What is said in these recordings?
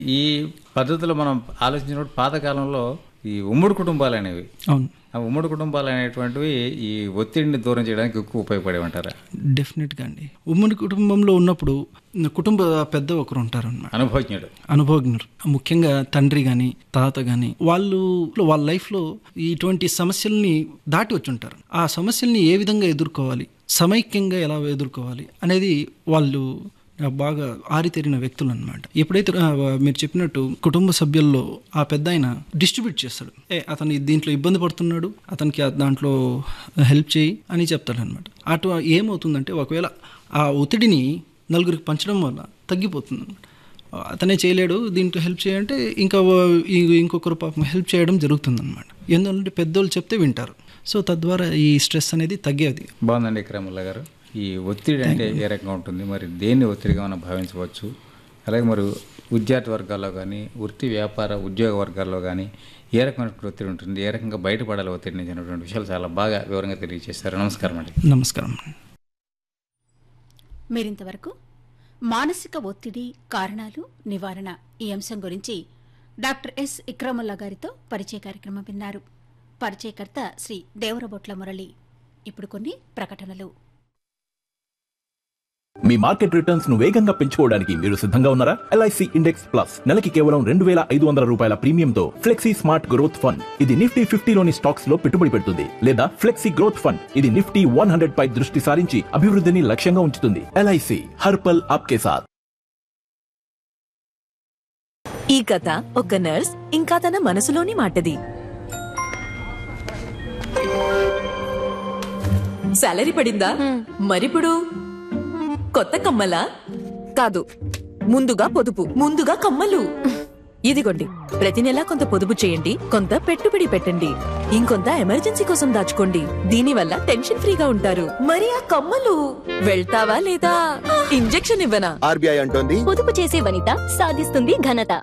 ఈ పద్ధతిలో మనం ఆలోచించినప్పుడు పాతకాలంలో ఈ ఉమ్మడి కుటుంబాలు అనేవి అవును ఆ ఉమ్మడి కుటుంబాలు అనేటువంటివి ఈ ఒత్తిడిని దూరం చేయడానికి ఎక్కువ ఉపయోగపడేవి అంటారా డెఫినెట్గా అండి ఉమ్మడి కుటుంబంలో ఉన్నప్పుడు కుటుంబ పెద్ద ఒకరు ఉంటారు అన్నమాట అనుభవజ్ఞుడు అనుభవజ్ఞులు ముఖ్యంగా తండ్రి కానీ తాత కానీ వాళ్ళు వాళ్ళ లైఫ్లో ఇటువంటి సమస్యల్ని దాటి వచ్చి ఉంటారు ఆ సమస్యల్ని ఏ విధంగా ఎదుర్కోవాలి సమైక్యంగా ఎలా ఎదుర్కోవాలి అనేది వాళ్ళు బాగా ఆరితేరిన వ్యక్తులు అనమాట ఎప్పుడైతే ఆ, మీరు చెప్పినట్టు కుటుంబ సభ్యుల్లో ఆ పెద్ద ఆయన డిస్ట్రిబ్యూట్ చేస్తాడు ఏ అతను దీంట్లో ఇబ్బంది పడుతున్నాడు అతనికి ఆ దాంట్లో హెల్ప్ చేయి అని చెప్తాడు అనమాట అటు ఏమవుతుందంటే ఒకవేళ ఆ ఒత్తిడిని నలుగురికి పంచడం వల్ల తగ్గిపోతుంది అనమాట అతనే చేయలేడు దీంట్లో హెల్ప్ చేయంటే ఇంకా ఓ- ఈ- ఇంకొకరు పాపం హెల్ప్ చేయడం జరుగుతుంది అనమాట ఎందుకంటే పెద్దోళ్ళు చెప్తే వింటారు సో తద్వారా ఈ స్ట్రెస్ అనేది తగ్గేది బాగుందండి ఇక్రముల్లా గారు ఈ ఒత్తిడి అంటే ఏ రకంగా ఉంటుంది మరి దేన్ని ఒత్తిడిగా మనం భావించవచ్చు అలాగే మరి విద్యార్థి వర్గాల్లో కానీ వృత్తి వ్యాపార ఉద్యోగ వర్గాల్లో కానీ ఏ రకమైనటువంటి ఒత్తిడి ఉంటుంది ఏ రకంగా బయటపడాలి ఒత్తిడి నుంచి అనేటువంటి విషయాలు చాలా బాగా వివరంగా తెలియజేశారు నమస్కారం అండి నమస్కారం మీరింతవరకు మానసిక ఒత్తిడి కారణాలు నివారణ ఈ అంశం గురించి డాక్టర్ ఎస్ ఇక్రముల్లా గారితో పరిచయ కార్యక్రమం విన్నారు పరిచయకర్త శ్రీ దేవరబొట్ల మురళి ఇప్పుడు కొన్ని ప్రకటనలు మీ మార్కెట్ రిటర్న్స్ ను వేగంగా పెంచుకోవడానికి మీరు సిద్ధంగా ఉన్నారా ఎల్ఐసి ఇండెక్స్ ప్లస్ నెలకి కేవలం రెండు వేల ఐదు వందల రూపాయల ప్రీమియంతో ఫ్లెక్సీ స్మార్ట్ గ్రోత్ ఫండ్ ఇది నిఫ్టీ ఫిఫ్టీలోని స్టాక్స్ లో పెట్టుబడి పెడుతుంది లేదా ఫ్లెక్సీ గ్రోత్ ఫండ్ ఇది నిఫ్టీ వన్ హండ్రెడ్ పై దృష్టి సారించి అభివృద్ధిని లక్ష్యంగా ఉంచుతుంది ఎల్ఐసి హర్పల్ ఆప్కే సాథ్ ఈ కథ ఒక నర్స్ ఇంకా తన మనసులోని మాటది సాలరీ పడిందా మరిప్పుడు కొత్త కమ్మలా కాదు ముందుగా పొదుపు ముందుగా కమ్మలు ఇదిగోండి ప్రతి నెలా కొంత పొదుపు చేయండి కొంత పెట్టుబడి పెట్టండి ఇంకొంత ఎమర్జెన్సీ కోసం దాచుకోండి దీనివల్ల టెన్షన్ ఫ్రీగా ఉంటారు మరి ఆ కమ్మలు వెళ్తావా లేదా ఇంజెక్షన్ ఇవ్వనా ఆర్బీఐ అంటోంది పొదుపు చేసే వనిత సాధిస్తుంది ఘనత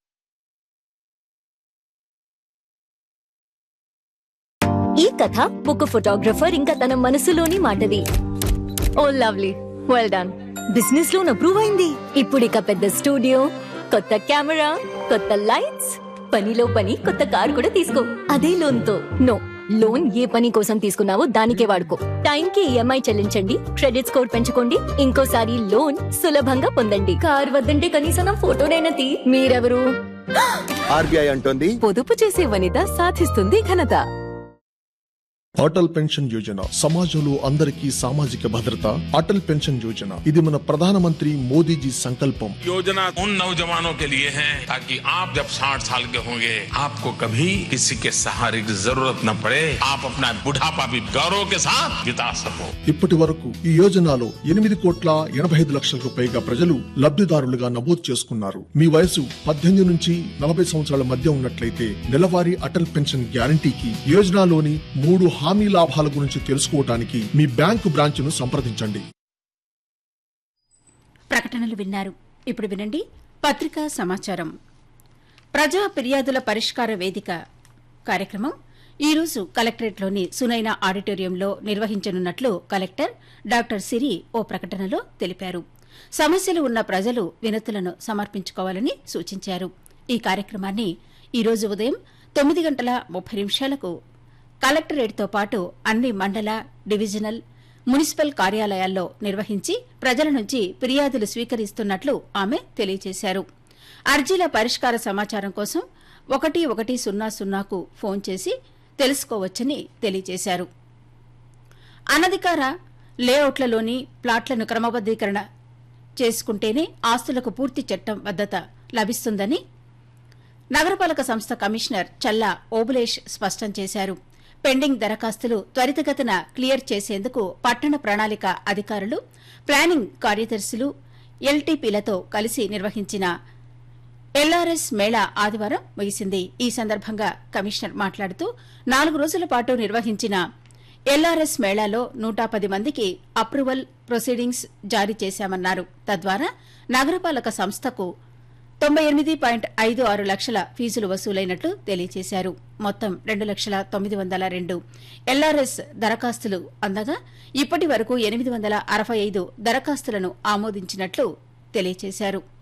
ఈ కథ ఒక ఫోటోగ్రఫర్ ఇంకా తన మనసులోని మాటది ఓ lovely well done business loan approve అయింది ఇప్పుడు ఇక పెద్ద స్టూడియో కొత్త కెమెరా కొత్త లైట్స్ పనిలో పని కొత్త కార్ కూడా తీసుకో అదే లోన్ తో నో లోన్ ఏ పని కోసం తీసుకున్నావో దానికే వాడుకో టైం కి ఈఎంఐ చెల్లించండి క్రెడిట్ స్కోర్ పెంచుకోండి ఇంకోసారి లోన్ సులభంగా పొందండి కార్ వద్దంటే కనీసం నా ఫోటోనైనా తీ మీరెవరు ఆర్బీఐ అంటోంది పొదుపు చేసే వనిత సాధిస్తుంది ఘనత అటల్ పెన్షన్ యోజన సమాజంలో అందరికీ సామాజిక భద్రత అటల్ పెన్షన్ యోజన ఇది మన ప్రధానమంత్రి మోదీజీ సంకల్పం योजना उन नौजवानों के लिए है ताकि आप जब 60 साल के होंगे आपको कभी किसी के सहारे की जरूरत न पड़े आप अपना बुढ़ापा भी गौरव के साथ बिता सको ఇప్పటి వరకు ఈ యోజనలో ఎనిమిది కోట్ల ఎనభై ఐదు లక్షలకు పైగా ప్రజలు లబ్ధిదారులుగా నమోదు చేసుకున్నారు మీ వయసు పద్దెనిమిది నుంచి నలభై సంవత్సరాల మధ్య ఉన్నట్లయితే నెలవారీ అటల్ పెన్షన్ గ్యారంటీకి యోజనలోని మూడు హామీ లాభాల గురించి తెలుసుకోవడానికి మీ బ్యాంకు బ్రాంచ్ను సంప్రదించండి ప్రకటనలు విన్నారు ఇప్పుడు వినండి పత్రికా సమాచారం ప్రజా ఫిర్యాదుల పరిష్కార వేదిక కార్యక్రమం ఈరోజు కలెక్టరేట్లోని సునైన ఆడిటోరియంలో నిర్వహించనున్నట్లు కలెక్టర్ డాక్టర్ సిరి ఓ ప్రకటనలో తెలిపారు సమస్యలు ఉన్న ప్రజలు వినతులను సమర్పించుకోవాలని సూచించారు ఈ కార్యక్రమాన్ని ఈరోజు ఉదయం తొమ్మిది గంటల ముప్పై నిమిషాలకు కలెక్టరేట్తో పాటు అన్ని మండల డివిజనల్ మున్సిపల్ కార్యాలయాల్లో నిర్వహించి ప్రజల నుంచి ఫిర్యాదులు స్వీకరిస్తున్నట్లు ఆమె తెలియజేశారు అర్జీల పరిష్కార సమాచారం కోసం ఒకటి ఒకటి సున్నా సున్నాకు ఫోన్ చేసి తెలుసుకోవచ్చని తెలియజేశారు అనధికార లేఅవుట్లలోని ప్లాట్లను క్రమబద్దీకరణ చేసుకుంటేనే ఆస్తులకు పూర్తి చట్టం భద్రత లభిస్తుందని నగరపాలక సంస్థ కమిషనర్ చల్లా ఓబులేష్ స్పష్టం చేశారు పెండింగ్ దరఖాస్తులు త్వరితగతిన క్లియర్ చేసేందుకు పట్టణ ప్రణాళిక అధికారులు ప్లానింగ్ కార్యదర్శులు ఎల్టీపీలతో కలిసి నిర్వహించిన ఎల్ఆర్ఎస్ మేళా ఆదివారం ముగిసింది ఈ సందర్భంగా కమిషనర్ మాట్లాడుతూ నాలుగు రోజుల పాటు నిర్వహించిన ఎల్ఆర్ఎస్ మేళాలో నూట పది మందికి అప్రూవల్ ప్రొసీడింగ్స్ జారీ చేశామన్నారు తద్వారా నగరపాలక సంస్థకు తొంభై ఎనిమిది పాయింట్ ఐదు ఆరు లక్షల ఫీజులు వసూలైనట్లు తెలియజేశారు మొత్తం రెండు లక్షల తొమ్మిది వందల రెండు ఎల్ఆర్ఎస్ దరఖాస్తులు అందగా ఇప్పటి వరకు ఎనిమిది వందల అరవై ఐదు దరఖాస్తులను ఆమోదించినట్లు తెలియజేశారు